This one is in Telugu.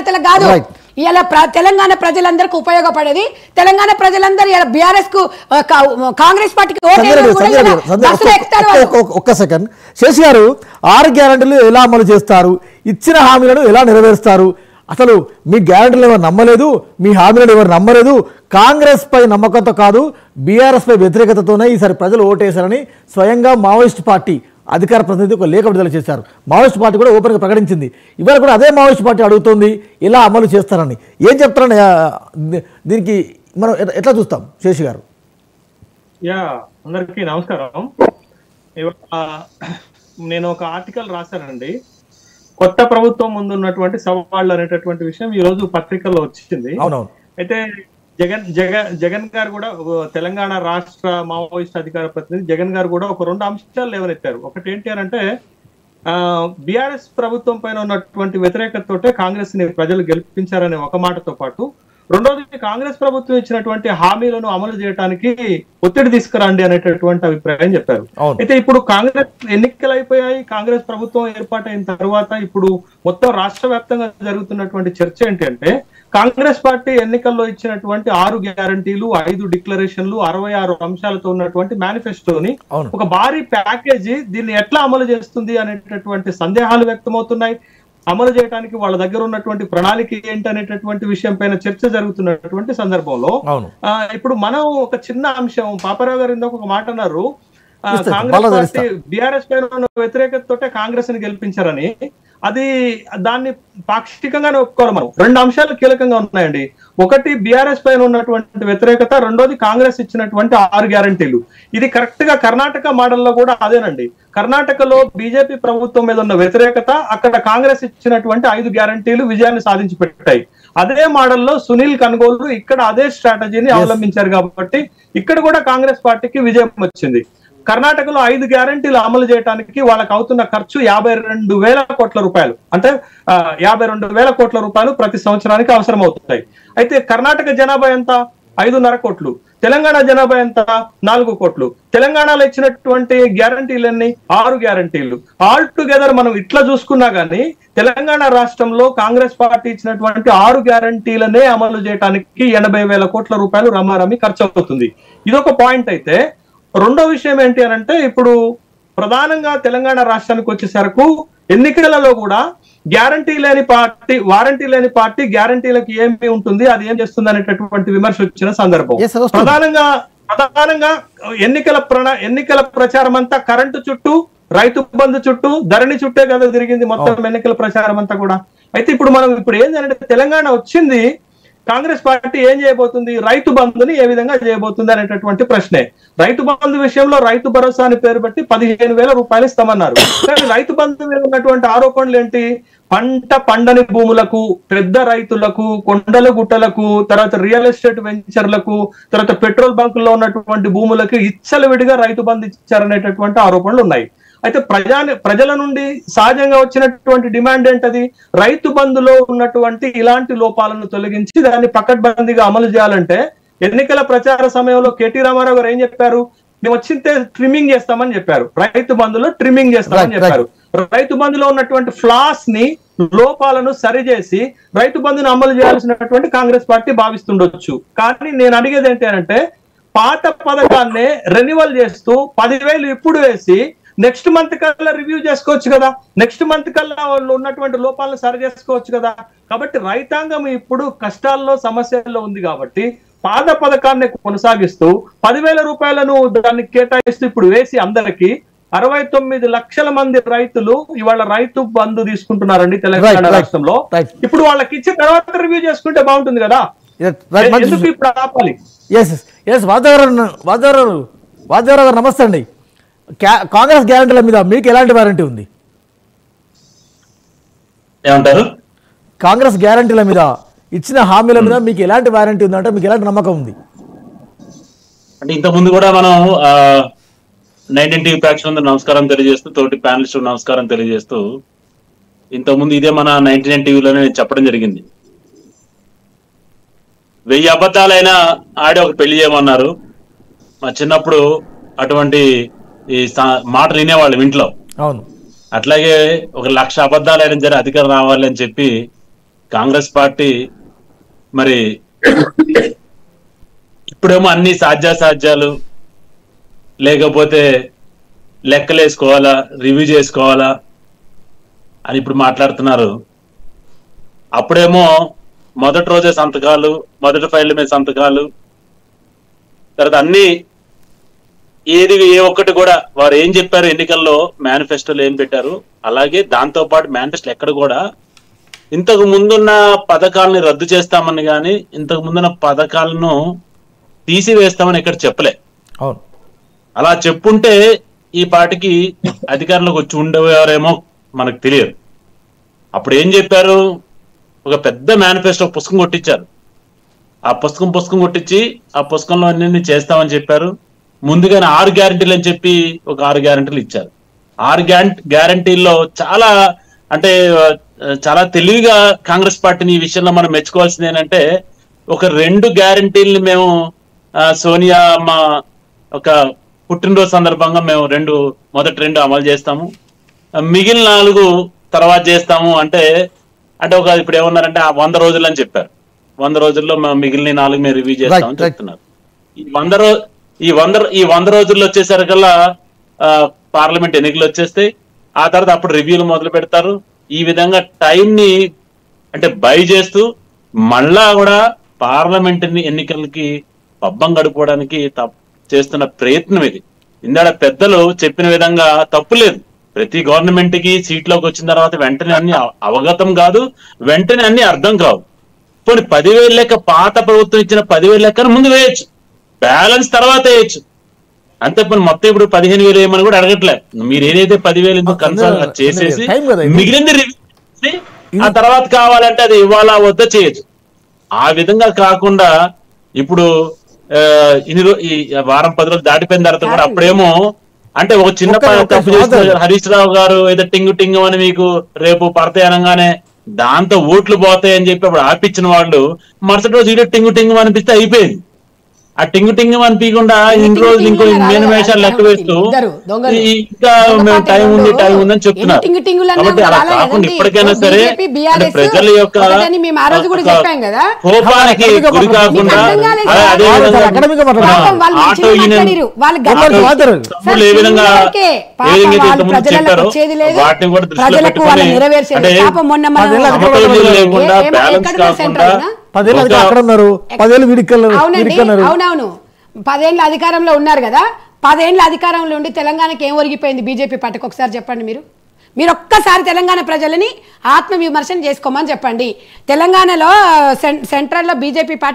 కార్యకర్తలకు కాదు Right. ఇలా తెలంగాణ ప్రజలందరికీ ఉపయోగపడేది తెలంగాణ ప్రజలందరూ ఇలా బీఆర్ఎస్ కు ఆ, కా- కాంగ్రెస్ పార్టీకి ఓటు సంజయ్ రెడ్డి, వేయడం కూడా సంజయ్ రెడ్డి ఇలా గారు, సంజయ్ బస్సులో ఒక్క- ఎక్కుతారు ఒక్క- వాళ్ళు. ఒక్క- ఒక్క సెకండ్ శశి గారు ఆరు గ్యారంటీలు ఎలా అమలు చేస్తారు ఇచ్చిన హామీలను ఎలా నెరవేరుస్తారు అసలు మీ గ్యారంటీలు ఎవరు నమ్మలేదు మీ హామీలను ఎవరు నమ్మలేదు కాంగ్రెస్ పై నమ్మకంతో కాదు బీఆర్ఎస్ పై వ్యతిరేకతతోనే ఈసారి ప్రజలు ఓటేశారని స్వయంగా మావోయిస్ట్ పార్టీ అధికార ప్రతినిధి ఒక లేఖ విడుదల చేశారు మావోయిస్ట్ పార్టీ కూడా ఓపెన్గా ప్రకటించింది ఇవాళ కూడా అదే మావోయిస్ట్ పార్టీ అడుగుతోంది ఎలా అమలు చేస్తారని ఏం చెప్తారని ఆ, దీ- దీనికి మనం ఎట్లా- ఎట్లా చూస్తాం శేషి గారు యా అందరికీ నమస్కారం ఇవాళ నేను ఒక ఆర్టికల్ రాశానండి కొత్త ప్రభుత్వం ముందు ఉన్నటువంటి సవాళ్ళు అనేటటువంటి విషయం ఈ రోజు పత్రికల్లో వచ్చింది అవునవును అయితే జగన్ జగన్ జగన్ గారు కూడా ఓ తెలంగాణ రాష్ట్ర మావోయిస్ట్ అధికార ప్రతినిధి జగన్ గారు కూడా ఒక రెండు అంశాలు లేవనెత్తారు ఒకటి ఏంటి అని అంటే బీఆర్ఎస్ ప్రభుత్వం పైన ఉన్నటువంటి వ్యతిరేకతతోటే కాంగ్రెస్ ని ప్రజలు గెలిపించారనే ఒక మాటతో పాటు రెండోది కాంగ్రెస్ ప్రభుత్వం ఇచ్చినటువంటి హామీలను అమలు చేయడానికి ఒత్తిడి తీసుకురండి అనేటటువంటి అభిప్రాయం చెప్పారు అవును. అయితే ఇప్పుడు కాంగ్రెస్ ఎన్నికలు అయిపోయాయి కాంగ్రెస్ ప్రభుత్వం ఏర్పాటైన తర్వాత ఇప్పుడు మొత్తం రాష్ట్ర వ్యాప్తంగా జరుగుతున్నటువంటి చర్చ ఏంటంటే కాంగ్రెస్ పార్టీ ఎన్నికల్లో ఇచ్చినటువంటి ఆరు గ్యారంటీలు ఐదు డిక్లరేషన్లు అరవై ఆరు అంశాలతో ఉన్నటువంటి మేనిఫెస్టోని అవును. ఒక భారీ ప్యాకేజీ దీన్ని ఎట్లా అమలు చేస్తుంది అనేటటువంటి సందేహాలు వ్యక్తమవుతున్నాయి అమలు చేయడానికి వాళ్ళ దగ్గర ఉన్నటువంటి ప్రణాళిక ఏంటి అనేటటువంటి విషయం పైన చర్చ జరుగుతున్నటువంటి సందర్భంలో అవును ఆ, ఇప్పుడు మనం ఒక చిన్న అంశం పాపారావు గారు ఇందాక ఒక మాట అన్నారు ఆ, ఇస్తా, కాంగ్రెస్ మళ్ళా పార్టీ తెలుస్తా. బీఆర్ఎస్ పైన ఉన్న వ్యతిరేకతతోటే కాంగ్రెస్ ని గెలిపించారని అది దాన్ని పాక్షికంగానే ఒప్పుకోవాలి మనం రెండు అంశాలు కీలకంగా ఉన్నాయండి ఒకటి బీఆర్ఎస్ పైన ఉన్నటువంటి వ్యతిరేకత రెండోది కాంగ్రెస్ ఇచ్చినటువంటి ఆరు గ్యారంటీలు ఇది కరెక్ట్ గా కర్ణాటక మోడల్లో కూడా అదేనండి కర్ణాటకలో బీజేపీ ప్రభుత్వం మీద ఉన్న వ్యతిరేకత అక్కడ కాంగ్రెస్ ఇచ్చినటువంటి ఐదు గ్యారంటీలు విజయాన్ని సాధించి పెట్టాయి అదే మోడల్లో సునీల్ కనుగోలు ఇక్కడ అదే స్ట్రాటజీని అవలంబించారు కాబట్టి ఇక్కడ కూడా కాంగ్రెస్ పార్టీకి విజయం వచ్చింది కర్ణాటకలో ఐదు గ్యారంటీలు అమలు చేయడానికి వాళ్ళకి అవుతున్న ఖర్చు యాభై రెండు వేల కోట్ల రూపాయలు అంటే ఆ, యాభై రెండు వేల కోట్ల రూపాయలు ప్రతి సంవత్సరానికి అవసరం అవుతాయి అయితే కర్ణాటక జనాభా ఎంత ఐదున్నర కోట్లు తెలంగాణ జనాభా ఎంత నాలుగు కోట్లు తెలంగాణలో ఇచ్చినటువంటి గ్యారంటీలన్నీ ఆరు గ్యారంటీలు ఆల్ టుగెదర్ మనం ఇట్లా చూసుకున్నా గానీ తెలంగాణ రాష్ట్రంలో కాంగ్రెస్ పార్టీ ఇచ్చినటువంటి ఆరు గ్యారంటీలనే అమలు చేయడానికి ఎనభై వేల కోట్ల రూపాయలు రమారమి ఖర్చు అవుతుంది ఇదొక పాయింట్ అయితే రెండో విషయం ఏంటి అని అంటే ఇప్పుడు ప్రధానంగా తెలంగాణ రాష్ట్రానికి వచ్చేసరకు ఎన్నికలలో కూడా గ్యారంటీ లేని పార్టీ వారంటీ లేని పార్టీ గ్యారంటీలకు ఏమి ఉంటుంది అది ఏం చేస్తుంది అనేటటువంటి విమర్శ వచ్చిన సందర్భం Yes, sir, వస్తుంది. ప్రధానంగా ప్రధానంగా ఎన్నికల ప్రణా ఎన్నికల ప్రచారం అంతా కరెంటు చుట్టూ రైతు బంధు చుట్టూ ధరణి చుట్టే కదా తిరిగింది మొత్తం ఎన్నికల ప్రచారం అంతా కూడా అయితే ఇప్పుడు మనం ఇప్పుడు ఏంటంటే తెలంగాణ వచ్చింది కాంగ్రెస్ పార్టీ ఏం చేయబోతుంది రైతు బంధుని ఏ విధంగా చేయబోతుంది అనేటటువంటి ప్రశ్నే రైతు బంధు విషయంలో రైతు భరోసా అని పేరు పెట్టి పదిహేను వేల రూపాయలు ఇస్తామన్నారు కానీ రైతు బంధు మీద ఉన్నటువంటి ఆరోపణలు ఏంటి పంట పండని భూములకు పెద్ద రైతులకు కొండల గుట్టలకు తర్వాత రియల్ ఎస్టేట్ వెంచర్లకు తర్వాత పెట్రోల్ బంకుల్లో ఉన్నటువంటి భూములకు ఇచ్చలవిడిగా రైతు బంధు ఇచ్చారనేటటువంటి ఆరోపణలు ఉన్నాయి అయితే ప్రజా ప్రజల నుండి సహజంగా వచ్చినటువంటి డిమాండ్ ఏంటది రైతు బంధులో ఉన్నటువంటి ఇలాంటి లోపాలను తొలగించి దాన్ని పకడ్బందీగా అమలు చేయాలంటే ఎన్నికల ప్రచార సమయంలో కేటీ రామారావు గారు ఏం చెప్పారు మేము వచ్చింటే ట్రిమ్మింగ్ చేస్తామని చెప్పారు రైతు బంధులో ట్రిమ్మింగ్ చేస్తామని Right, right. చెప్పారు రైతు బంధులో ఉన్నటువంటి ఫ్లాస్ ని లోపాలను సరిచేసి రైతు బంధుని అమలు చేయాల్సినటువంటి కాంగ్రెస్ పార్టీ భావిస్తుండొచ్చు కానీ నేను అడిగేది ఏంటి అంటే పాత పథకాన్నే రెన్యువల్ చేస్తూ పదివేలు ఇప్పుడు వేసి నెక్స్ట్ మంత్ కల్లా రివ్యూ చేసుకోవచ్చు కదా నెక్స్ట్ మంత్ కల్లా వాళ్ళు ఉన్నటువంటి లోపాలను సరి చేసుకోవచ్చు కదా కాబట్టి రైతాంగం ఇప్పుడు కష్టాల్లో సమస్యల్లో ఉంది కాబట్టి పాద పథకాన్ని కొనసాగిస్తూ పదివేల రూపాయలను దాన్ని కేటాయిస్తూ ఇప్పుడు వేసి అందరికి అరవై తొమ్మిది లక్షల మంది రైతులు ఇవాళ రైతు బంధు తీసుకుంటున్నారండి తెలంగాణ Right, right, రాష్ట్రంలో right. ఇప్పుడు వాళ్ళకి ఇచ్చిన తర్వాత రివ్యూ చేసుకుంటే బాగుంటుంది కదా రైట్ మంచి ఎందుకు ఇప్పుడు ఆపాలి ఎస్ ఎస్ వాతావరణం వాతావరణం వాతావరణం గారు నమస్తే అండి క్యా- కాంగ్రెస్ గ్యారంటీల మీద మీకు ఎలాంటి వారంటీ ఉంది ఏమంటారు కాంగ్రెస్ గ్యారంటీల మీద ఇచ్చిన హామీల మీద మీకు ఎలాంటి వారంటీ ఉందంటే మీకు ఎలాంటి నమ్మకం ఉంది అంటే ఇంత ముందు కూడా మనం నైన్టీన్ టీవీ ప్రేక్షకులందరూ నమస్కారం తెలియజేస్తూ తోటి ప్యానలిస్ట్ నమస్కారం తెలియజేస్తూ ఇంత ముందు ఇదే మన నైన్టీ నైన్ టీవీలోనే చెప్పడం జరిగింది వెయ్యి అబద్ధాలైనా ఆడి ఒక పెళ్లి చేయమన్నారు మా చిన్నప్పుడు అటువంటి ఈ సా- మాటలు వినేవాళ్ళు ఇంట్లో అవును అట్లాగే ఒక లక్ష అబద్ధాలైనా సరే అధికారం రావాలి అని చెప్పి కాంగ్రెస్ పార్టీ మరి ఇప్పుడేమో అన్ని సాధ్యాసాధ్యాలు లేకపోతే లెక్కలు వేసుకోవాలా రివ్యూ చేసుకోవాలా అని ఇప్పుడు మాట్లాడుతున్నారు అప్పుడేమో మొదటి రోజే సంతకాలు మొదటి ఫైల్ మీద సంతకాలు తర్వాత అన్ని ఏది ఏ ఒక్కటి కూడా వారు ఏం చెప్పారు ఎన్నికల్లో మేనిఫెస్టోలో ఏం పెట్టారు అలాగే దాంతో పాటు మేనిఫెస్టో ఎక్కడ కూడా ఇంతకు ముందున్న పథకాలని రద్దు చేస్తామని కానీ ఇంతకు ముందున్న పథకాలను తీసివేస్తామని ఇక్కడ చెప్పలే అవును అలా చెప్పుంటే ఈ పాటికి అధికారంలోకి వచ్చి ఉండేవారేమో మనకు తెలియదు అప్పుడు ఏం చెప్పారు ఒక పెద్ద మేనిఫెస్టో పుస్తకం కొట్టించారు ఆ పుస్తకం పుస్తకం కొట్టించి ఆ పుస్తకంలో అన్ని చేస్తామని చెప్పారు ముందుగానే ఆరు గ్యారంటీలు అని చెప్పి ఒక ఆరు గ్యారంటీలు ఇచ్చారు ఆరు గ్యారంటీల్లో చాలా అంటే ఆ, చాలా తెలివిగా కాంగ్రెస్ పార్టీని ఈ విషయంలో మనం మెచ్చుకోవాల్సింది ఏంటంటే ఒక రెండు గ్యారంటీల్ని మేము ఆ, సోనియా మా ఒక పుట్టినరోజు సందర్భంగా మేము రెండు మొదటి రెండు అమలు చేస్తాము మిగిలిన నాలుగు తర్వాత చేస్తాము అంటే అంటే ఒక ఇప్పుడు ఏమన్నారంటే ఆ వంద రోజులు అని చెప్పారు వంద రోజుల్లో మేము మిగిలిన నాలుగు మేము రివ్యూ చేస్తామని Right, right. చెప్తున్నారు ఈ వంద రో ఈ వంద ఈ వంద రోజుల్లో వచ్చేసరికల్లా ఆ, పార్లమెంట్ ఎన్నికలు వచ్చేస్తాయి ఆ తర్వాత అప్పుడు రివ్యూలు మొదలు పెడతారు ఈ విధంగా టైం ని అంటే బై చేస్తూ మళ్ళా కూడా పార్లమెంట్ ఎన్నికలకి పబ్బం గడుపుకోవడానికి తప్- చేస్తున్న ప్రయత్నం ఇది ఇందాడ పెద్దలు చెప్పిన విధంగా తప్పు లేదు ప్రతి గవర్నమెంట్ కి సీట్లోకి వచ్చిన తర్వాత వెంటనే అన్ని అవ- అవగతం కాదు వెంటనే అన్ని అర్థం కావు పోనీ పదివేలు లెక్క పాత ప్రభుత్వం ఇచ్చిన పదివేలు లెక్కను ముందు వేయచ్చు బ్యాలెన్స్ తర్వాత వేయచ్చు అంతే పని మొత్తం ఇప్పుడు పదిహేను వేలు వేయమని కూడా అడగట్లే మీరు ఏదైతే పదివేలు ఎందుకు కన్సల్ట్ అందులో- చేసేసి టైం కదా ఇది. మిగిలింది review చేసి, ఆ తర్వాత కావాలంటే అది ఇవ్వాలా వద్ద చేయొచ్చు ఆ విధంగా కాకుండా ఇప్పుడు ఆ, ఇన్ని రో- ఈ వారం పది రోజులు దాటిపోయిన తర్వాత కూడా అప్పుడేమో అంటే ఒక చిన్న ఒక్క- ప- ఒక్క తప్పు సోదరు. చేసిన హరీష్ రావు గారు ఏదో టింగు టింగు అని మీకు రేపు పడతాయి అనగానే దాంతో ఓట్లు పోతాయి అని చెప్పి అప్పుడు ఆపిచ్చిన వాళ్ళు మరుసటి రోజు ఇదే టింగు టింగు అనిపిస్తే అయిపోయింది ఆ టింగు టింగు అనిపించకుండా ఇన్ని టింగు రోజులు ఇంకో టింగులు మేను రాలేదు. వేషాలు లెక్క వేస్తూ ఇద్దరు దొంగలు. ఈ- ఇంకా దొంగ మేము పార్టీ టైం ఉంది వాళ్ళు టైం ఉందని ఎన్ని చెప్తున్నారు టింగు టింగులు అన్నా కాబట్టి అలా రాలేదు కాకుండా కదండి. ఇప్పటికైనా ఇప్పుడు సరే BJP, అంటే BRS ప్రజల యొక్క ఒకటని మేము ఆ రోజు కూడా ఒక చెప్పాం కదా. కోపానికి అక్కడ గురి కాకుండా మీకు అర్థం కాలేదు అదే సార్. అదే వాళ్ళు విధంగా సార్ అకాడమిక్గా మాట్లాడారు. పాపం వాళ్ళు ఆటో మంచిగా యూనియన్ మాట్లాడిరు. వాళ్ళు పాపం గట్టిగా మాట్లాడారు. తప్పులు ఏ విధంగా ఓకే. పాపం ఏ విధంగా వాళ్ళు ఇంతకుముందు ప్రజలకు చెప్పారో వచ్చేది లేదు. వాటిని కూడా దృష్టిలో ప్రజలకు పెట్టుకొని వాళ్ళు నెరవేర్చేది అంటే పాపం మొన్న మన- పదేళ్ళ సమతుల్యం ఏ- లేకుండా ఏ- బ్యాలెన్స్ ఎక్కడ కాకుండా సెంటర్ అయినా? పదేళ్ళు ఒక- అక్కడ ఉన్నారు పదేళ్ళు వీడికన్నారు అవునండి వీడికన్నారు అవునవును పదేళ్ళ అధికారంలో ఉన్నారు కదా పదేళ్ళ అధికారంలో ఉండి తెలంగాణకి ఏం ఒరిగిపోయింది బీజేపీ పార్టీకి ఒకసారి చెప్పండి మీరు మీరు ఒక్కసారి తెలంగాణ ప్రజలని ఆత్మ విమర్శన చేసుకోమని చెప్పండి తెలంగాణలో సెం- సెంట్రల్లో బీజేపీ పార్టీ